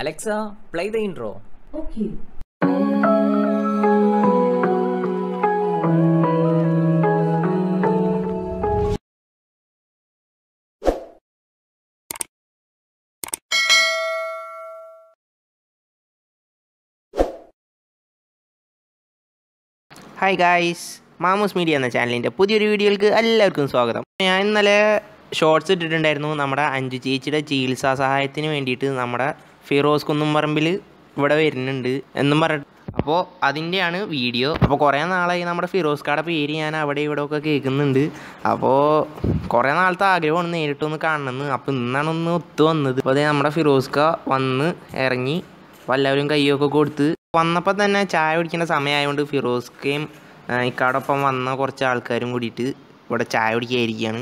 Alexa, play the intro. Okay. Hi guys Mamoos media എന്ന ചാനലിൻ്റെ പുതിയൊരു വീഡിയോയിലേക്ക് എല്ലാവർക്കും സ്വാഗതം ഞാൻ ഇന്നലെ ഷോർട്സ് ഇട്ടിട്ടുണ്ടായിരുന്നു നമ്മുടെ അഞ്ചു ചേച്ചിയുടെ ചികിത്സാ സഹായത്തിന് വേണ്ടിയിട്ട് നമ്മുടെ ഫിറോസ് കുന്നുംപറമ്പിൽ ഇവിടെ വരുന്നുണ്ട് എന്നും പറഞ്ഞിട്ട് അപ്പോൾ അതിൻ്റെയാണ് വീഡിയോ അപ്പോൾ കുറേ നാളായി നമ്മുടെ ഫിറോസ് കാടെ പേര് ഞാൻ അവിടെ ഇവിടെ ഒക്കെ കേൾക്കുന്നുണ്ട് അപ്പോൾ കുറേ നാളത്തെ ആഗ്രഹമാണ് നേരിട്ടൊന്ന് കാണണമെന്ന് അപ്പോൾ ഇന്നാണ് ഒന്ന് ഒത്തു വന്നത് അപ്പോൾ അതേ നമ്മുടെ ഫിറോസ്ക വന്ന് ഇറങ്ങി അപ്പോൾ എല്ലാവരും കയ്യൊക്കെ കൊടുത്ത് വന്നപ്പോൾ തന്നെ ചായ കുടിക്കേണ്ട സമയമായതുകൊണ്ട് ഫിറോസ്ക്കയും ആ, ഇക്കാടൊപ്പം വന്ന കുറച്ച് ആൾക്കാരും കൂടിയിട്ട് ഇവിടെ ചായ കുടിക്കാതിരിക്കുകയാണ്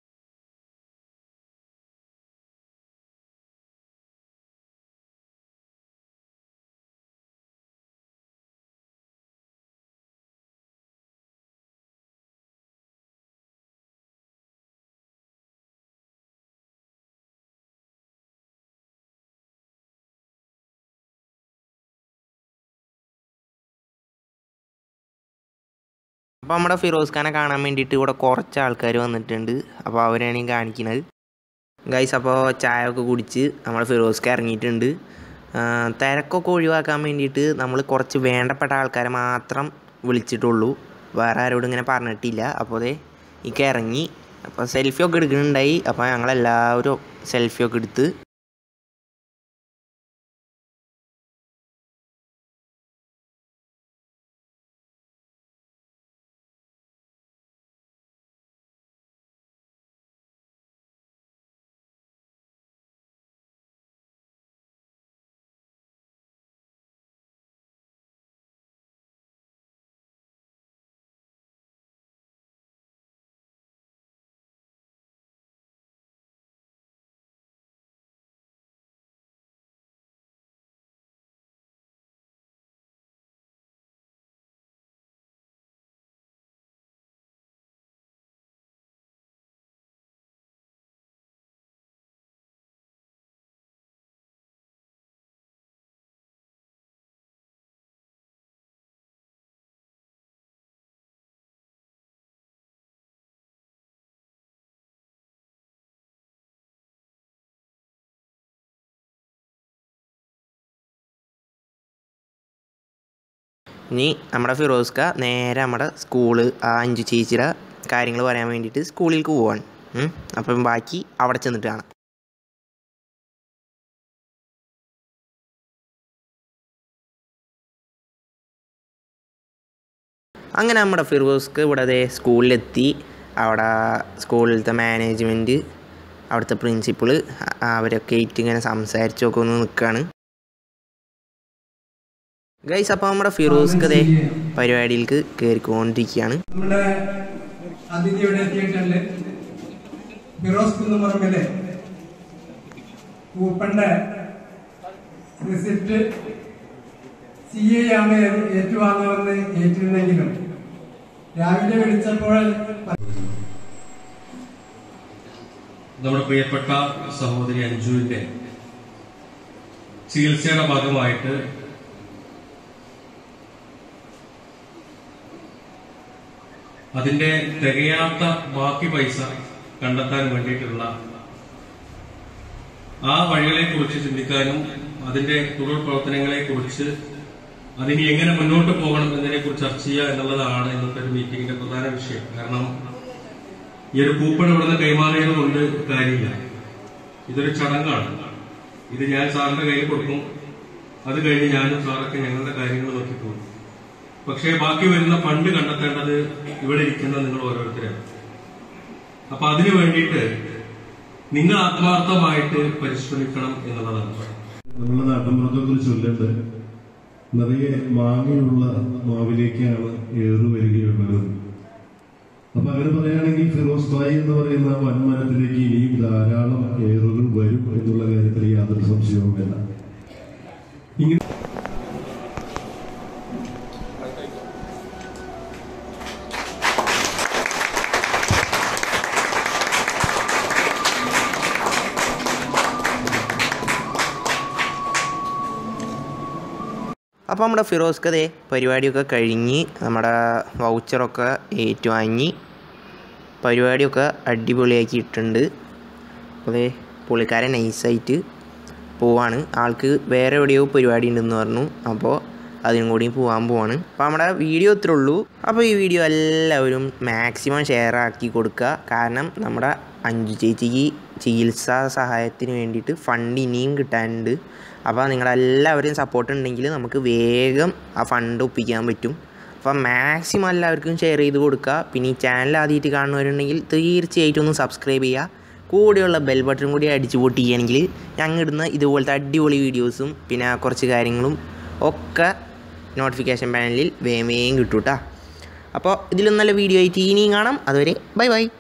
അപ്പോൾ നമ്മുടെ ഫിറോസ് ഖാനെ കാണാൻ വേണ്ടിയിട്ട് ഇവിടെ കുറച്ച് ആൾക്കാർ വന്നിട്ടുണ്ട് അപ്പോൾ അവരാണ് ഈ കാണിക്കുന്നത് ഗൈസ് അപ്പോൾ ചായ ഒക്കെ കുടിച്ച് നമ്മുടെ ഫിറോസ് ഖാൻ ഇറങ്ങിയിട്ടുണ്ട് ആ, തിരക്കൊക്കെ ഒഴിവാക്കാൻ വേണ്ടിയിട്ട് നമ്മൾ കുറച്ച് വേണ്ടപ്പെട്ട ആൾക്കാരെ മാത്രം വിളിച്ചിട്ടുള്ളൂ വേറെ ആരോടും ഇങ്ങനെ പറഞ്ഞിട്ടില്ല അപ്പോൾ അതെ ഇക്ക ഇറങ്ങി അപ്പോൾ സെൽഫി ഒക്കെ എടുക്കുന്നുണ്ടായി അപ്പോൾ ഞങ്ങളെല്ലാവരും സെൽഫി ഒക്കെ എടുത്ത് ഇനി നമ്മുടെ ഫിറോസ്ക നേരെ നമ്മുടെ സ്കൂള് ആ അഞ്ചു ചേച്ചിയുടെ കാര്യങ്ങൾ പറയാൻ വേണ്ടിയിട്ട് സ്കൂളിലേക്ക് പോവാണ് ഉം. അപ്പം ബാക്കി അവിടെ ചെന്നിട്ട് കാണാം അങ്ങനെ നമ്മുടെ ഫിറോസ്ക്ക് ഇവിടെ ദേ സ്കൂളിലെത്തി അവിടെ സ്കൂളിലത്തെ മാനേജ്മെൻറ്റ് അവിടുത്തെ പ്രിൻസിപ്പിള് അവരൊക്കെ ആയിട്ട് ഇങ്ങനെ സംസാരിച്ചൊക്കെ ഒന്ന് നിൽക്കുകയാണ് ഗൈസ് അപ്പോൾ നമ്മുടെ ഫിറോസ്ക്ക് ദേ പരിപാടിയിലേക്ക് കയറിക്കൊണ്ടിരിക്കുകയാണ് നമ്മുടെ അതിഥി ഇവിടെ എത്തിയിട്ടുണ്ട് ഫിറോസ് കുന്നുമറമ്പിലെ കൂപ്പന്റെ റിസിപ്റ്റ് സി ഐ ആണ് ഏറ്റുവാങ്ങുമെന്ന് ഏറ്റിരുന്നെങ്കിലും രാവിലെ വിളിച്ചപ്പോൾ നമ്മുടെ പ്രിയപ്പെട്ട സഹോദരി അഞ്ജുവിന്റെ ചികിത്സയുടെ ഭാഗമായിട്ട് അതിന്റെ തികയാത്ത ബാക്കി പൈസ കണ്ടെത്താൻ വേണ്ടിയിട്ടുള്ള ആ വഴികളെ കുറിച്ച് ചിന്തിക്കാനും അതിന്റെ തുടർ പ്രവർത്തനങ്ങളെ കുറിച്ച് അതിനി എങ്ങനെ മുന്നോട്ട് പോകണം എന്നതിനെ കുറിച്ച് ചർച്ച ചെയ്യുക എന്നുള്ളതാണ് ഇന്നത്തെ ഒരു മീറ്റിംഗിന്റെ പ്രധാന വിഷയം കാരണം ഈ ഒരു കൂപ്പൺ ഇവിടുന്ന് കൈമാറിയത് കൊണ്ട് കാര്യമില്ല ഇതൊരു ചടങ്ങാണ് ഇത് ഞാൻ സാറിന്റെ കയ്യിൽ കൊടുക്കും അത് കഴിഞ്ഞ് ഞാനും സാറൊക്കെ ഞങ്ങളുടെ കാര്യങ്ങൾ നോക്കിപ്പോകും പക്ഷേ ബാക്കി വരുന്ന ഫണ്ട് കണ്ടെത്തേണ്ടത് ഇവിടെ ഇരിക്കുന്ന നിങ്ങൾ ഓരോരുത്തരാണ് അപ്പൊ അതിനു വേണ്ടിയിട്ട് നിങ്ങൾ ആത്മാർത്ഥമായിട്ട് പരിശ്രമിക്കണം എന്നുള്ളതാണ് നമ്മുടെ നാട്ടിൻപുറത്തൊക്കെ ചൊല്ലുണ്ട് നിറയെ മാങ്ങയുള്ള മാവിലേക്കാണ് ഏറ് വരികയുള്ളത് അപ്പൊ അങ്ങനെ പറയുകയാണെങ്കിൽ ഫിറോസ് ഭായി എന്ന് പറയുന്ന വൻമരത്തിലേക്ക് ഇനിയും ധാരാളം ഏറുകൾ വരും എന്നുള്ള കാര്യത്തിൽ യാതൊരു സംശയവുമില്ല ഇങ്ങനെ അപ്പോൾ നമ്മുടെ ഫിറോസ്കതേ പരിപാടിയൊക്കെ കഴിഞ്ഞ് നമ്മുടെ വൗച്ചറൊക്കെ ഏറ്റുവാങ്ങി പരിപാടിയൊക്കെ അടിപൊളിയാക്കിയിട്ടുണ്ട് അപ്പോൾ ദേ പുള്ളിക്കാരൻ നൈസായിട്ട് പോവാണ് ആൾക്ക് വേറെ എവിടെയോ പരിപാടി ഉണ്ടെന്ന് പറഞ്ഞു അപ്പോൾ അതിനും കൂടി പോകാൻ പോവാണ് അപ്പോൾ നമ്മുടെ വീഡിയോ ഇത്രേ ഉള്ളൂ അപ്പോൾ ഈ വീഡിയോ എല്ലാവരും മാക്സിമം ഷെയർ ആക്കി കൊടുക്കുക കാരണം നമ്മുടെ അഞ്ചു ചേച്ചിക്ക് ചികിത്സാ സഹായത്തിന് വേണ്ടിയിട്ട് ഫണ്ട് ഇനിയും കിട്ടാനുണ്ട് അപ്പോൾ നിങ്ങളെല്ലാവരും സപ്പോർട്ട് ഉണ്ടെങ്കിൽ നമുക്ക് വേഗം ആ ഫണ്ട് ഒപ്പിക്കാൻ പറ്റും അപ്പോൾ മാക്സിമം എല്ലാവർക്കും ഷെയർ ചെയ്ത് കൊടുക്കുക പിന്നെ ഈ ചാനൽ ആദ്യമായിട്ട് കാണുന്നവരുണ്ടെങ്കിൽ തീർച്ചയായിട്ടും ഒന്ന് സബ്സ്ക്രൈബ് ചെയ്യുക കൂടെയുള്ള ബെൽ ബട്ടൺ കൂടി അടിച്ചു പൊട്ടിക്കുകയാണെങ്കിൽ ഞങ്ങൾ ഇടുന്ന ഇതുപോലത്തെ അടിപൊളി വീഡിയോസും പിന്നെ കുറച്ച് കാര്യങ്ങളും ഒക്കെ നോട്ടിഫിക്കേഷൻ പാനലിൽ വേഗം വേഗം കിട്ടും കേട്ടോ അപ്പോൾ ഇതിലും നല്ല വീഡിയോ ആയിട്ട് ഇനിയും കാണാം അതുവരെ ബൈ ബൈ